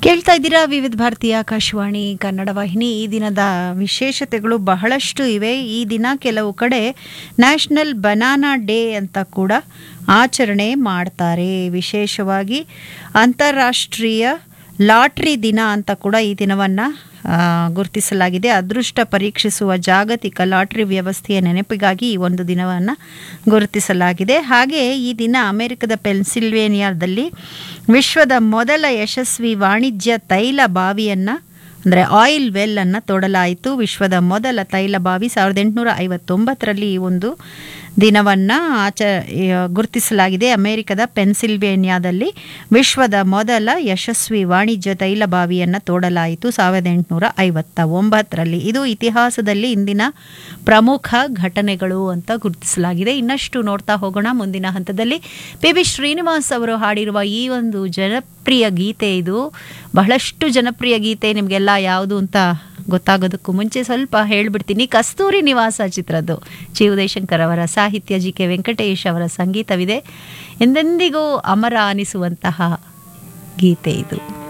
ಕೇಳ್ತಾ ಇದ್ದೀರಾ ವಿವಿಧ ಭಾರತೀಯ ಆಕಾಶವಾಣಿ ಕನ್ನಡ ವಾಹಿನಿ ಈ ದಿನದ ವಿಶೇಷತೆಗಳು ಬಹಳಷ್ಟು ಇವೆ ಈ ದಿನ ಕೆಲವು ಕಡೆ ನ್ಯಾಷನಲ್ ಬನಾನಾ ಡೇ ಅಂತ ಕೂಡ ಆಚರಣೆ ಮಾಡ್ತಾರೆ ವಿಶೇಷವಾಗಿ ಅಂತಾರಾಷ್ಟ್ರೀಯ ಲಾಟ್ರಿ ದಿನ ಅಂತ ಕೂಡ ಈ ದಿನವನ್ನು ಗುರುತಿಸಲಾಗಿದೆ ಅದೃಷ್ಟ ಪರೀಕ್ಷಿಸುವ ಜಾಗತಿಕ ಲಾಟ್ರಿ ವ್ಯವಸ್ಥೆಯ ನೆನಪಿಗಾಗಿ ಈ ಒಂದು ದಿನವನ್ನು ಗುರುತಿಸಲಾಗಿದೆ ಹಾಗೆ ಈ ದಿನ ಅಮೆರಿಕದ ಪೆನ್ಸಿಲ್ವೇನಿಯಾದಲ್ಲಿ ವಿಶ್ವದ ಮೊದಲ ಯಶಸ್ವಿ ವಾಣಿಜ್ಯ ತೈಲ ಬಾವಿಯನ್ನು ಅಂದರೆ ಆಯಿಲ್ ವೆಲ್ ಅನ್ನು ತೋಡಲಾಯಿತು ವಿಶ್ವದ ಮೊದಲ ತೈಲ ಬಾವಿ ಸಾವಿರದ ಎಂಟುನೂರ ಐವತ್ತೊಂಬತ್ತರಲ್ಲಿ ಈ ಒಂದು ದಿನವನ್ನು ಆಚ ಗುರುತಿಸಲಾಗಿದೆ ಅಮೆರಿಕದ ಪೆನ್ಸಿಲ್ವೇನಿಯಾದಲ್ಲಿ ವಿಶ್ವದ ಮೊದಲ ಯಶಸ್ವಿ ವಾಣಿಜ್ಯ ತೈಲ ಬಾವಿಯನ್ನು ತೋಡಲಾಯಿತು ಸಾವಿರದ ಎಂಟುನೂರ ಐವತ್ತ ಒಂಬತ್ತರಲ್ಲಿ ಇದು ಇತಿಹಾಸದಲ್ಲಿ ಇಂದಿನ ಪ್ರಮುಖ ಘಟನೆಗಳು ಅಂತ ಗುರುತಿಸಲಾಗಿದೆ ಇನ್ನಷ್ಟು ನೋಡ್ತಾ ಹೋಗೋಣ ಮುಂದಿನ ಹಂತದಲ್ಲಿ ಪಿ ಬಿ ಶ್ರೀನಿವಾಸ್ ಅವರು ಹಾಡಿರುವ ಈ ಒಂದು ಜನಪ್ರಿಯ ಗೀತೆ ಇದು ಬಹಳಷ್ಟು ಜನಪ್ರಿಯ ಗೀತೆ ನಿಮಗೆಲ್ಲ ಯಾವುದು ಅಂತ ಗೊತ್ತಾಗೋದಕ್ಕೂ ಮುಂಚೆ ಸ್ವಲ್ಪ ಹೇಳ್ಬಿಡ್ತೀನಿ ಕಸ್ತೂರಿ ನಿವಾಸ ಚಿತ್ರದ್ದು ಜಿ ಉದಯಶಂಕರ್ ಅವರ ಸಾಹಿತ್ಯ ಜಿ ಕೆ ವೆಂಕಟೇಶ್ ಅವರ ಸಂಗೀತವಿದೆ ಎಂದೆಂದಿಗೂ ಅಮರ ಅನಿಸುವಂತಹ ಗೀತೆ ಇದು